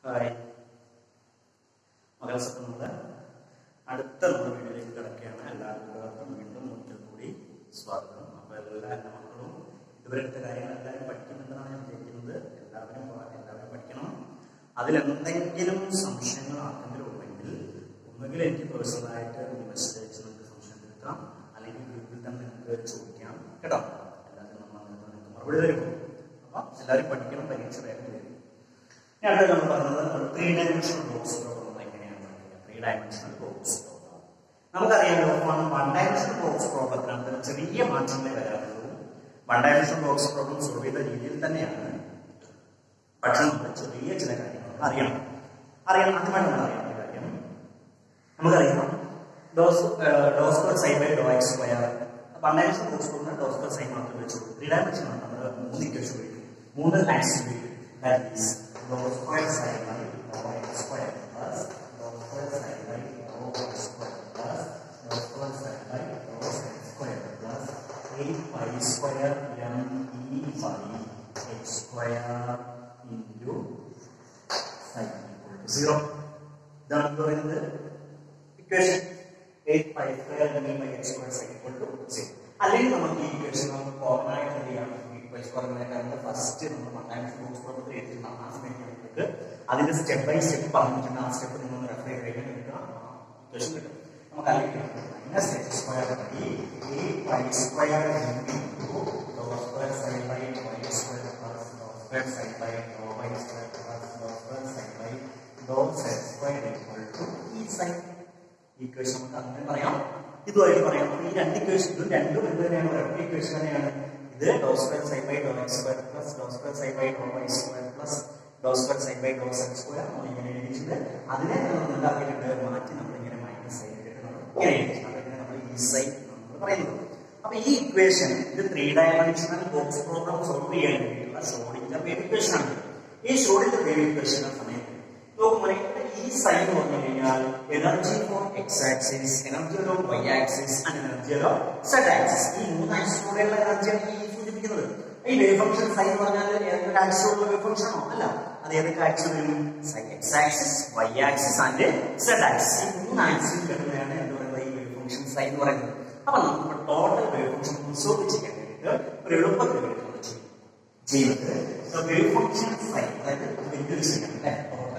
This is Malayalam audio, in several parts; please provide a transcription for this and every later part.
ഹായ് മകൾസൊക്കെ നമ്മൾ അടുത്ത നമ്മുടെ വീഡിയോയിലേക്ക് കിടക്കുകയാണ് എല്ലാ കൂട്ടുകാർക്കും വീണ്ടും ഒരിക്കൽ കൂടി സ്വാഗതം അപ്പോൾ എല്ലാ എൻ്റെ മക്കളും ഇതുവരെത്തെ കാര്യങ്ങൾ എല്ലാവരും പഠിക്കുന്നുണ്ടെന്നാണ് ഞാൻ വിചാരിക്കുന്നത് എല്ലാവരും പ- എല്ലാവരും പഠിക്കണം അതിലെന്തെങ്കിലും സംശയങ്ങൾ ആർക്കെങ്കിലും ഉണ്ടെങ്കിൽ ഒന്നുകിൽ എനിക്ക് പേഴ്സണലായിട്ട് ഒരു മെസ്സേജ് അയച്ച് നിങ്ങൾക്ക് സംശയം തീർക്കാം അല്ലെങ്കിൽ ഗ്രൂപ്പിൽ തന്നെ നിങ്ങൾക്ക് ചോദിക്കാം കേട്ടോ എല്ലാവരും നമ്മൾ അങ്ങനത്തെ നിങ്ങൾക്ക് മറുപടി തരും അപ്പം എല്ലാവരും പഠിക്കണം പരീക്ഷ വേഗം വരും ഇനി അടുത്ത നമ്മൾ പറഞ്ഞത് ത്രീ ഡയമെൻഷണൽ ബോക്സ് പ്രോബ്ലം എങ്ങനെയാണ് ത്രീ ഡയമെൻഷണൽ ബോക്സ് പ്രോബ്ലം നമുക്കറിയാമല്ലോ വൺ വൺ ഡയമെൻഷണൽ ബോക്സ് പ്രോബ്ലത്തിനകത്ത് ചെറിയ മാറ്റങ്ങളെ വരാറുള്ളൂ one dimensional box problem solve ചെയ്ത രീതിയിൽ തന്നെയാണ് പക്ഷെ നമ്മൾ ചെറിയ ചില കാര്യങ്ങൾ അറിയണം അറിയണം ആദ്യമായി നമ്മൾ അറിയേണ്ട കാര്യം നമുക്കറിയാം dose dose per psi by doh x square one dimension box problem dose per psi മാത്രം വെച്ചു ത്രീ ഡയമെൻഷൻ ആണ് നമ്മൾ മൂന്ന് ഇക്വേഷൻ ഉപയോഗിക്കും മൂന്ന് ആക്ഷൻ ഉപയോഗിക്കും that is doh square psi by doh x square plus doh square psi by doh x square plus doh square psi by doh x square plus eight pi square m E by x square into psi zero ഇതാണ് എന്ത് പറയുന്നത് equation eight pi square m by x square psi equal to zero അല്ലെങ്കിൽ നമുക്ക് ഈ ഇക്വേഷൻ നമുക്ക് കോമൺ ആയിട്ട് എന്ത് ചെയ്യാം ഈ പൈ സ്ക്വയറിനെ ഫസ്റ്റ് നമ്മൾ വൺ ടൈംസ് ബോക്സ് പ്രോബ്ലത്തിൽ എഴുതുന്ന ആ സമയത്ത് നമുക്ക് അതിന്റെ സ്റ്റെപ്പ് ബൈ സ്റ്റെപ്പ് പറഞ്ഞിട്ടുണ്ട് ആ സ്റ്റെപ്പ് നിങ്ങൾ റെഫർ ചെയ്ത് കഴിഞ്ഞാൽ നിങ്ങൾക്ക് ഇക്വേഷൻ കിട്ടും നമുക്ക് അല്ലെങ്കിൽ minus x square by eight pi square m into doh square psi by y square plus doh square psi by doh y square plus doh square psi by doh z square equal to E psi equation നമുക്ക് അങ്ങനെ പറയാം ഇതുമായിട്ട് പറയാം അപ്പൊ ഈ രണ്ട് ഇക്വേഷൻ ഇത് രണ്ടും എന്ത് തന്നെയാണ് ഒരൊറ്റ ഇക്വേഷൻ തന്നെയാണ് ഇത് doh square psi by doh x square plus doh square psi by doh y square plus doh square psi by doh z square നമ്മൾ ഇങ്ങനെ എഴുതിയിട്ടുണ്ട് അതിനെ നമ്മൾ എന്താക്കിയിട്ടുണ്ട് മാറ്റി നമ്മൾ ഇങ്ങനെ മൈനസ് സൈൻ നമ്മൾ ഇങ്ങനെ എഴുതിയിട്ടുണ്ട് അതിനെ നമ്മൾ ഈ സൈൻ നമ്മൾ പറയുന്നത് അപ്പൊ ഈ ഇക്വേഷൻ ഇത് three dimensional box problem solve ചെയ്യാൻ വേണ്ടിയിട്ടുള്ള ഷ്രോഡിംഗർ വേവ് ഇക്വേഷൻ ആണ് ഈ ഷ്രോഡിംഗർ വേവ് ഇക്വേഷൻ സമയത്ത് നോക്കുമ്പോൾ ഈ സൈൻ എന്ന് പറഞ്ഞു കഴിഞ്ഞാൽ energy for x axis energy of y axis and energy of z axis ഈ മൂന്ന് ആക്സിലൂടെയുള്ള എനർജിയാണ് ഈ സൂചിപ്പിക്കുന്നത് ഈ വേവ് ഫംഗ്ഷൻ സൈൻ എന്ന് പറഞ്ഞാൽ ഏതൊക്കെ ആക്സിലുള്ള വേവ് ഫംഗ്ഷൻ ആണോ അല്ല അത് ഏതൊക്കെ ആക്സിൽ വരും psi x axis y axis and z axis ഈ മൂന്ന് ആക്സിൽ കിട്ടുന്നതാണ് എന്ത് പറയുന്നത് ഈ വേവ് ഫംഗ്ഷൻ സൈൻ എന്ന് പറയുന്നത് അപ്പൊ നമുക്ക് ടോട്ടൽ വേവ് ഫംഗ്ഷൻ റിസോൾവ് ചെയ്യാൻ വേണ്ടിയിട്ട് ഒരു എളുപ്പത്തിൽ വേണ്ടി ചെയ്യുന്നത് വേവ് ഫംഗ്ഷൻ സൈൻ അതായത് വലിയൊരു സൈൻ അല്ലേ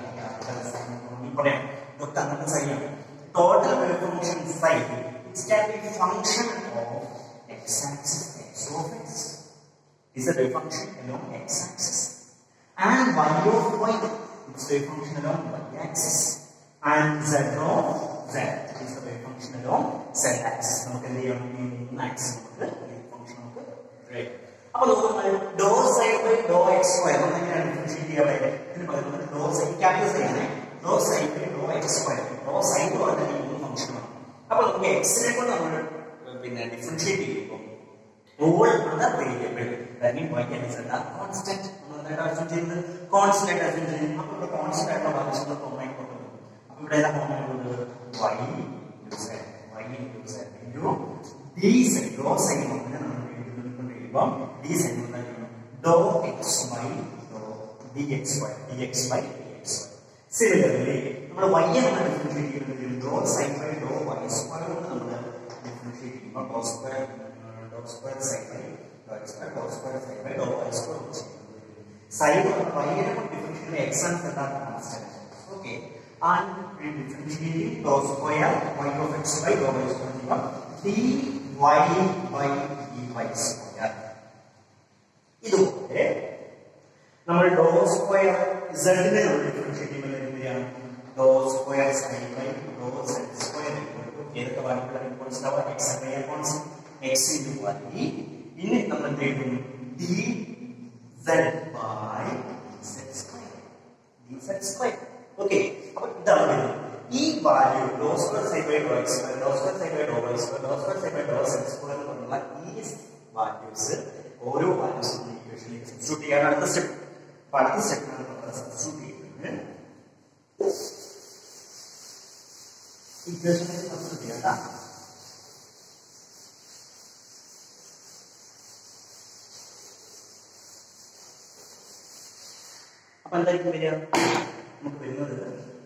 പറയാം ഇതൊക്കെ അങ്ങനത്തെ സൈനാണ് total wave function psi it can be function of x axis x of x is a wave function along x axis and y of y its wave function along y axis and z of z is the wave function along z axis നമുക്ക് എന്ത് ചെയ്യാം ഈ മൂന്ന് ആക്സിസ് നമുക്ക് wave function നമുക്ക് എഴുതാം അപ്പോൾ നമ്മൾ doh psi by doh x square നമ്മൾ എങ്ങനെയാണ് ഡിഫറൻഷിയേറ്റ് ചെയ്യാൻ പറ്റുക ഇതിന് പറയുന്നത് ഡോ സൈൻ ക്യാപിറ്റൽ സൈൻ ആണ് doh psi by doh x square doh psi എന്ന് പറഞ്ഞാൽ ഈ മൂന്ന് ഫംഗ്ഷനാണ് അപ്പോൾ നമുക്ക് എക്സിനെ കൊണ്ട് നമ്മൾ പിന്നെ ഡിഫറൻഷിയേറ്റ് ചെയ്യുമ്പോൾ all other variable that mean y and z are constant നമ്മൾ എന്തായിട്ട് അസ്യൂം ചെയ്യുന്നത് കോൺസ്റ്റന്റ് ആയിട്ട് അസ്യൂം ചെയ്യുന്നത് അപ്പോൾ ഇവിടെ കോൺസ്റ്റന്റ് ആയിട്ടുള്ള ഭാഗങ്ങൾ കോമൺ കൊടുക്കുന്നു അപ്പോൾ ഇവിടെ ഏതാ കോമൺ ഉള്ളത് y into z y into z into d z doh psi അങ്ങനെ നമ്മൾ എഴുതുന്നത് കൊണ്ട് എഴുതുമ്പോൾ d സൈൻ എന്തായിരിക്കും doh x by doh dx by dx by dx similarly നമ്മൾ y എന്ന ഡിഫറൻഷിയേറ്റ് ചെയ്യുന്നത് doh psi by doh y square കൊണ്ട് നമ്മൾ ഡിഫറൻഷിയേറ്റ് ചെയ്യുമ്പോൾ doh square dot square sin by dot square dot square sin by dot y square വെച്ച് sin y നെ കൊണ്ട് differentiate x and z are constant okay and we differentiate dot square y of x by dot y square equal dy by dy square ഇതുപോലെ നമ്മൾ ഡോ സ്ക്വയർ z നെ നമ്മൾ ഡിഫറൻഷിയേറ്റ് ചെയ്യുമ്പോൾ എങ്ങനെയാണ് doh square sin by doh z square ഏതൊക്കെ വാല്യൂകൾ കോൺസ്റ്റന്റ് ആവാം x and y constant x into y ഇനി നമ്മൾ എന്ത് എഴുതും d z by z square d z square okay അപ്പോൾ ഇതാണ് വരുന്നത് ഈ value doh square psi by doh x square doh square psi by doh y square doh square psi by doh z square എന്നുള്ള ഈ വാല്യൂസ് ഓരോ വാല്യൂസും ഈ ഇക്വേഷനിലേക്ക് സബ്സ്റ്റിറ്റ്യൂട്ട് ചെയ്യാൻ അടുത്ത സ്റ്റെപ്പ് അപ്പോൾ അടുത്ത സ്റ്റെപ്പിനാണ് നമ്മൾ സബ്സ്റ്റിറ്റ്യൂട്ട് ചെയ്യുന്നത് ഇക്വേഷനിലേക്ക് സബ്സ്റ്റിറ്റ്യൂട്ട് ചെയ്യാം കേട്ടോ അപ്പൊ എന്തായിരിക്കും വരിക നമുക്ക് വരുന്നത്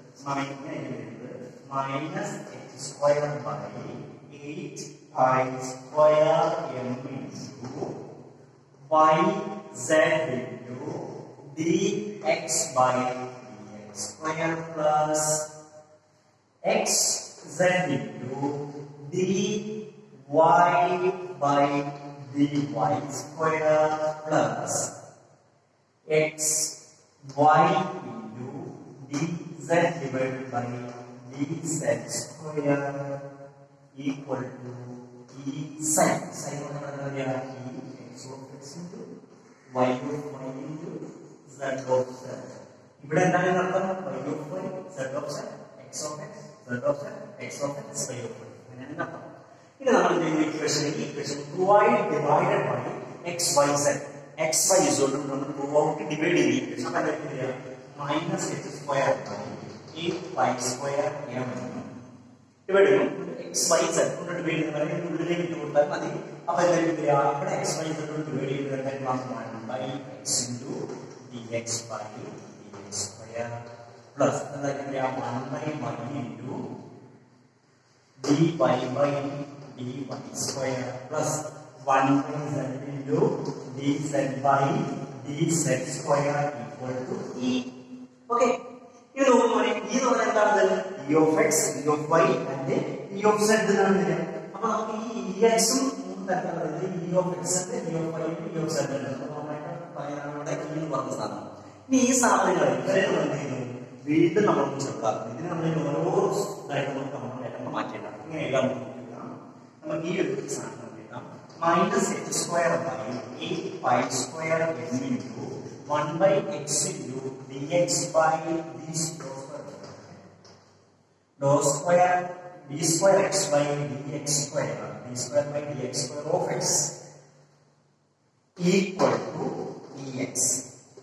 minus h square by eight pi square m into y z into d x by d x square plus x z into dy by dy square plus x y into dz divided by dz square equal to e sin sin what is e x of x into y of y into z of z ഇവിടെ എന്താണ് അർത്ഥം y of y z of z x of x z of z x of x y of y അങ്ങനെയാണ് അർത്ഥം ഇനി നമ്മൾ ചെയ്യുന്ന ഇക്വേഷൻ ഈ equation y divided by x y z x y is equal to നമ്മൾ ടു ഔട്ട് ഡിവൈഡ് ചെയ്ത് ഇക്വേഷൻ അപ്പോൾ എന്താ കിട്ടുക minus h square by eight pi square m divide ചെയ്യും എക്സ് വൈ സെഡ് കൊണ്ട് ഡിവൈഡ് ചെയ്യുന്ന ഉള്ളിലേക്ക് ഇട്ട് കൊടുത്താൽ മതി അപ്പോൾ എന്താ കിട്ടുക ഇവിടെ എക്സ് വൈ സെഡ് കൊണ്ട് ഡിവൈഡ് ചെയ്ത് എന്തായാലും മാസം by x into d x by d x square plus എന്താ കിട്ടുക one by one into d y by d y square plus one by z into d z by d z square equal to E okay ഇത് നോക്കുമ്പോൾ ഈ എന്ന് പറഞ്ഞാൽ എന്താണ് E of x E of y and E of z എന്നാണ് വരിക അപ്പൊ നമുക്ക് ഈ ഇ എക്സും ഇ ഓഫ് എക്സ് ഉണ്ട് E of y E of z ഉണ്ട് അപ്പൊ നമ്മളായിട്ട് പറയാനാണ് ഇവിടെ ഇ എന്ന് പറഞ്ഞ സാധനം ഇനി ഈ സാധനങ്ങൾ ഇവരെ നമ്മൾ എന്ത് ചെയ്യുന്നു വീണ്ടും നമ്മൾ ചെറുതാക്കും ഇതിന് നമ്മൾ ഓരോ ഇതായിട്ട് നമുക്ക് നമ്മൾ എല്ലാം മാറ്റിയിടാം ഇങ്ങനെ എല്ലാം നമുക്ക് ഈ ഒരു സാധനം എഴുതാം minus h square by eight pi square m into one by x into d x by d doh square d square x by d x square d square by d x square of x equal to E x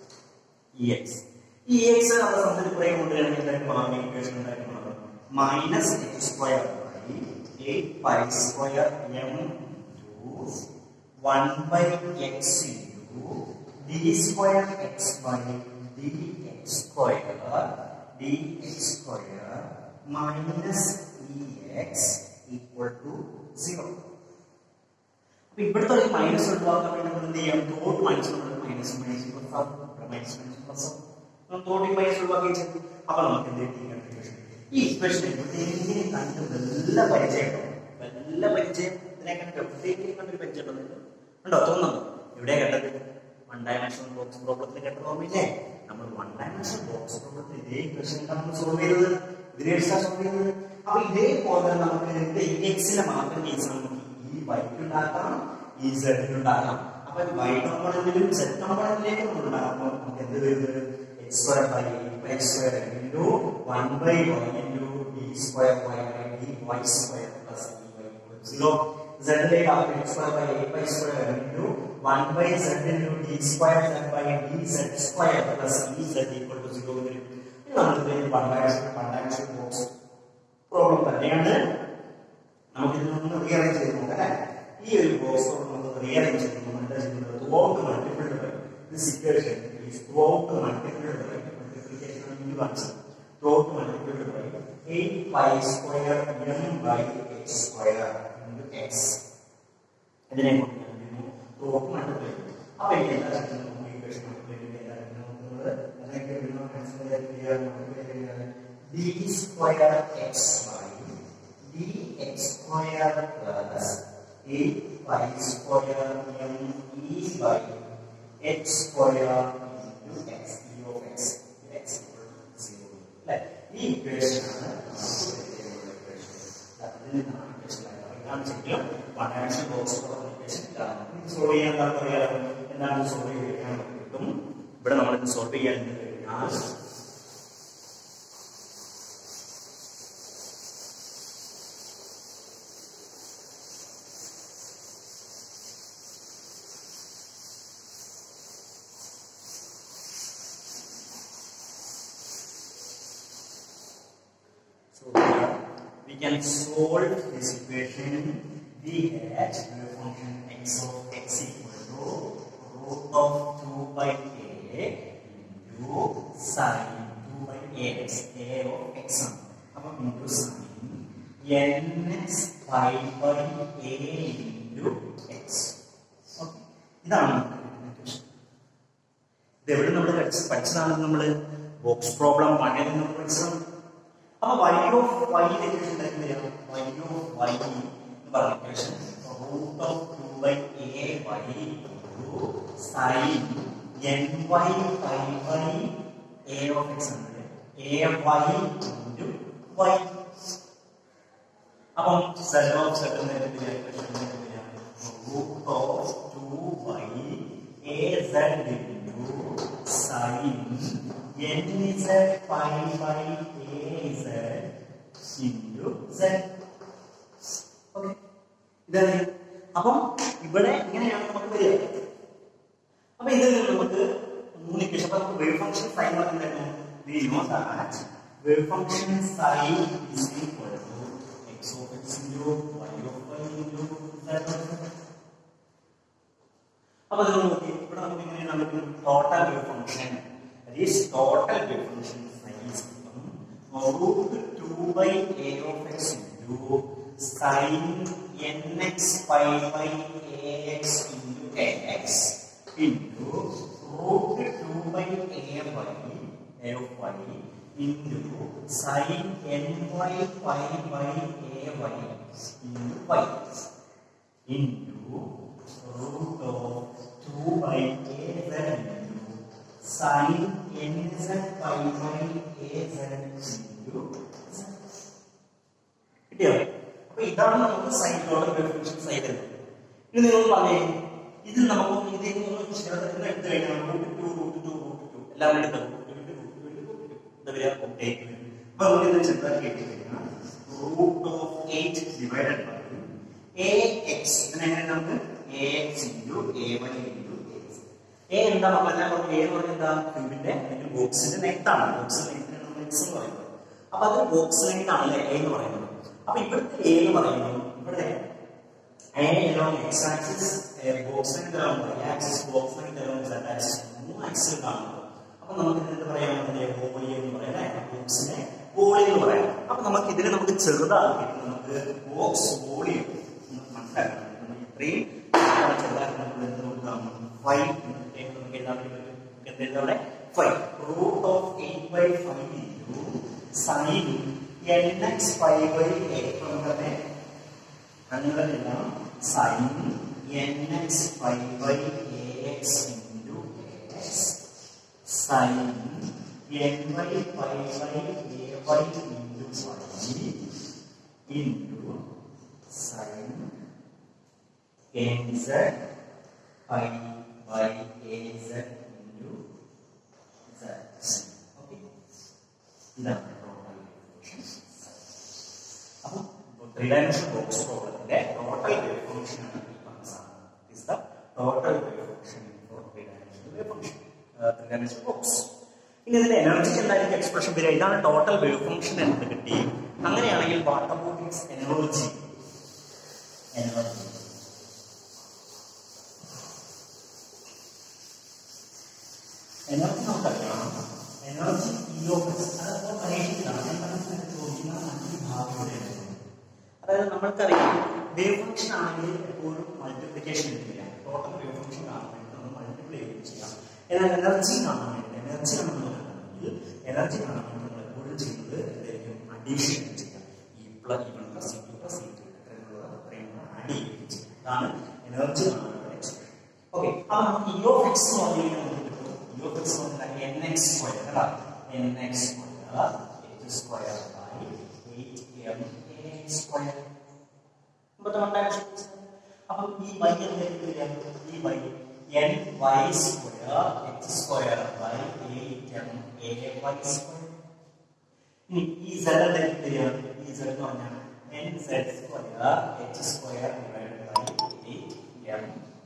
E x E x നമ്മുടെ സംബന്ധിച്ച് കുറെ കൊണ്ടുവരണമെങ്കിൽ എന്തായിട്ട് മാറും ഇക്വേഷൻ ഉണ്ടായിട്ട് മാറും minus h square by eight pi square m to one by x into d square x by d x square d x square minus E x equal to zero അപ്പൊ ഇവിടുത്തെ ഒരു മൈനസ് ഒഴിവാക്കാൻ വേണ്ടി നമ്മൾ എന്ത് ചെയ്യാം തോട്ട് മൈനസ് മൈനസ് മൈനസ് പ്ലസ് ആവും മൈനസ് മൈനസ് പ്ലസ് ആവും തോട്ടി മൈനസ് ഒഴിവാക്കുകയും ചെയ്തു അപ്പൊ നമുക്ക് എന്ത് കിട്ടി ഈ ഇക്വേഷൻ എവിടെയെങ്കിലും കണ്ട് നല്ല പരിചയം നല്ല പരിചയം ഇതിനെ കണ്ട് എവിടെയെങ്കിലും കണ്ടൊരു പരിചയം ഉണ്ടോ ഉണ്ടോ തോന്നുന്നു എവിടെ കണ്ടത് വൺ ഡയമെൻഷണൽ ബോക്സ് പ്രോബ്ലത്തിൽ കേട്ട ഓർമ്മയില്ലേ നമ്മൾ വൺ ഡയമെൻഷണൽ ബോക്സ് പ്രോബ്ലത്തിൽ ഇതേ ഇക്വേഷൻ നമ്മൾ സോൾവ് ചെയ്തത് ഇതിനെ വെച്ചാണ് സോൾവ് ചെയ്തത് അപ്പൊ ഇതേപോലെ നമുക്ക് രണ്ട് എക്സിനെ മാത്രം കേസ് നമുക്ക് ഈ വൈക്ക് ഉണ്ടാക്കാം ഈ സെഡിന് ഉണ്ടാക്കാം അപ്പൊ വൈ കമ്പോണന്റിലും സെഡ് കമ്പോണന്റിലേക്ക് നമ്മൾ ഉണ്ടാക്കുമ്പോൾ നമുക്ക് എന്ത് വരുന്നത് x square by y square into one by y into d square y by d y square plus d y zero സെഡിലേക്ക് ആകുമ്പോൾ x square by eight y square into one by z into d square z by d z square plus E z equal to zero വരും നമുക്ക് one dimension one dimension box problem തന്നെയാണ് നമുക്ക് ഇതിനൊന്ന് റീഅറേഞ്ച് ചെയ്ത് നോക്കാം അല്ലേ ഈ ഒരു ബോക്സ് നമുക്ക് റീഅറേഞ്ച് ചെയ്ത് നമ്മൾ എന്താ ചെയ്യുന്നത് throughout multiplied by this equation is throughout multiplied by multiplication into answer throughout multiplied by 8 pi square m by x square into x ഇതിനെ കൊണ്ട് ഞാൻ ചെയ്യുന്നു ത്രൂഔട്ട് മൾട്ടിപ്ലൈ അപ്പോൾ എനിക്ക് എന്താ ചെയ്യുന്നത് ഈ ഇക്വേഷൻ മൾട്ടിപ്ലൈ ചെയ്ത് എന്താ നോക്കുന്നത് അല്ലെങ്കിൽ പിന്നെ മനസ്സിലാക്കി ചെയ്യാൻ മൾട്ടിപ്ലൈ ചെയ്യാൻ d square x by dx square plus 8 pi square m e by x square into x e of x x equal to 0 അല്ലേ ഈ ഇക്വേഷൻ ആണ് സോൾവ് ചെയ്യാൻ എന്താ പറയാ എന്താണ് സോൾവ് ചെയ്യാൻ കിട്ടും ഇവിടെ നമ്മൾ സോൾവ് ചെയ്യാൻ കഴിഞ്ഞാൽ So here we can solve this equation. We had the function x of x equal to root of 2 by a into sine 2 by a five by a into x okay ഇതാണ് നമുക്ക് കിട്ടുന്ന equation. ഇത് എവിടെ നമ്മൾ പഠിച്ചതാണ് നമ്മൾ ബോക്സ് പ്രോബ്ലം മഴയിൽ നമ്മൾ പഠിച്ചതാണ് അപ്പൊ വൈ ഓഫ് വൈ ഇക്വേഷൻ എന്താ വൈ ഓഫ് വൈ എന്ന് പറഞ്ഞ equation root of two by a y sine n y phi by a of x എന്നത് എ വൈ ഇൻറ്റു വൈ അപ്പം സെഡ് ഓഫ് സെഡ് എന്ന root of two by a z into sine n z phi by a z into z okay ഇതാണ് അപ്പം ഇവിടെ ഇങ്ങനെയാണ് നമുക്ക് വരിക അപ്പൊ ഇതിൽ നിന്ന് നമുക്ക് മൂന്ന് ഇക്വേഷൻ അപ്പൊ നമുക്ക് വേവ് ഫംഗ്ഷൻ സൈൻ പറയുന്നത് we know that wave function psi is equal to x of x into y of y into z of z. അപ്പൊ ഇത് നോക്കി ഇവിടെ നമുക്ക് ഇങ്ങനെ നമുക്ക് total wave function is total wave function psi's root two by a of x into sine n x pi by a x into a x into root two by a by a of y into sine n y pi by a y into y into root of 2 by az into sin nz pi by az into z. കിട്ടിയോ അപ്പൊ ഇതാണ് നമുക്ക് സൈൻ ടോട്ടൽ ഫംഗ്ഷൻ സൈൻ ഇനി നിങ്ങൾ പറഞ്ഞേ ഇതിൽ നമുക്ക് ഇതിൽ നിന്ന് ചെറുതെന്ന് എടുത്തു കഴിഞ്ഞാൽ root two root two root two എല്ലാം എടുക്കാം റൂട്ട് ടു റൂട്ട് ടു എന്താ വരിക റൂട്ട് അപ്പൊ നമുക്ക് ഇത് ചെറുതാക്കി എടുത്തു കഴിഞ്ഞാൽ root of eight divided by a x ഇതിനെങ്ങനെ നമുക്ക് a x into a y into x a എന്താ മക്കളെ ഞാൻ പറഞ്ഞു എ എന്ന് പറഞ്ഞാൽ എന്താ ക്യൂബിന്റെ അല്ലെങ്കിൽ ബോക്സിന്റെ നെറ്റാണ് ബോക്സിന്റെ നെറ്റിനെ നമ്മൾ എക്സ് എന്ന് പറയുന്നത് അപ്പൊ അത് ബോക്സ് നെറ്റ് ആണല്ലേ എ എന്ന് പറയുന്നത് അപ്പൊ ഇവിടുത്തെ എ എന്ന് പറയുന്നത് ഇവിടെ a along x axis box net along y axis box net along z axis മൂന്ന് ആക്സിൽ കാണുന്നത് അപ്പൊ നമുക്ക് ഇതിന് എന്താ പറയാൻ പറ്റില്ലേ വോളി എന്ന് പറയാം ബോക്സിനെ വോളി എന്ന് പറയാം അപ്പൊ നമുക്ക് ഇതിനെ നമുക്ക് ചെറുതാക്കി നമുക്ക് ബോക്സ് വോളിയം മനസ്സിലാക്കണം നമ്മൾ ഇത്രയും ചെറുതാക്കി നമുക്ക് എന്ത് കൊടുക്കാം ഫൈവ് നമുക്ക് എഴുതാൻ വേണ്ടി പറ്റും നമുക്ക് എന്ത് എഴുതാം അവിടെ five root of eight by five into sine n x five by eight നമുക്ക് അങ്ങനെ എഴുതാം sine n x five by a x into x sine n y five by a y into y into sine n z five by a z into z okay ഇതാണ് ടോട്ടൽ അപ്പം ത്രീ ഡയമെൻഷൻ ബോക്സ് പ്രോബ്ലത്തിന്റെ ടോട്ടൽ വേവ് ഫംഗ്ഷൻ ആണ് ഈ പറഞ്ഞ സാധനം is the total wave function for three dimension wave function three dimension box ഇനി ഇതിന്റെ എനർജി എന്തായിരിക്കും എക്സ്പ്രഷൻ വരിക ഇതാണ് ടോട്ടൽ വേവ് ഫംഗ്ഷൻ എന്ന് കിട്ടി അങ്ങനെയാണെങ്കിൽ what about it's energy energy energy നമുക്കറിയാം എനർജി ഇ ഓഫ് എക്സ് അത് പരീക്ഷിക്കണം ഞാൻ പറഞ്ഞ ചോദിക്കുന്ന അഞ്ച് ഭാഗങ്ങളുടെ അതായത് നമ്മൾക്കറിയാം വേവ് ഫംഗ്ഷൻ ആണെങ്കിൽ എപ്പോഴും മൾട്ടിപ്ലിക്കേഷൻ ഇല്ല ടോട്ടൽ വേവ് ഫംഗ്ഷൻ കാണാൻ വേണ്ടി നമ്മൾ മൾട്ടിപ്ലൈ ചെയ്യാം എന്നാൽ എനർജി കാണാൻ വേണ്ടി എനർജി നമ്മൾ നോക്കുകയാണെങ്കിൽ എനർജി കാണാൻ വേണ്ടി നമ്മൾ എപ്പോഴും ചെയ്യുന്നത് എന്തായിരിക്കും അഡീഷൻ ചെയ്യാം E plus E plus C two plus C two എത്രയുള്ളത് അത്രയും ആഡ് ചെയ്യുകയും ചെയ്യും അതാണ് എനർജി കാണാനുള്ള എക്സ്പ്രഷൻ ഓക്കെ അപ്പൊ നമുക്ക് ഇ ഓഫ് എക്സ് എന്ന് പറഞ്ഞു കഴിഞ്ഞാൽ നമുക്ക് കിട്ടും ഇ ഓഫ് എക്സ് എന്ന് പറഞ്ഞാൽ എൻ എക്സ് സ്ക്വയർ അല്ല N X square H square by eight M A square അപ്പം ഈ y എന്തായിരിക്കും വരിക ഈ y n y square H square by eight M A Y square ഇനി ഈ z എന്തായിരിക്കും വരിക ഈ z എന്ന് പറഞ്ഞാൽ n z square H square divide by eight M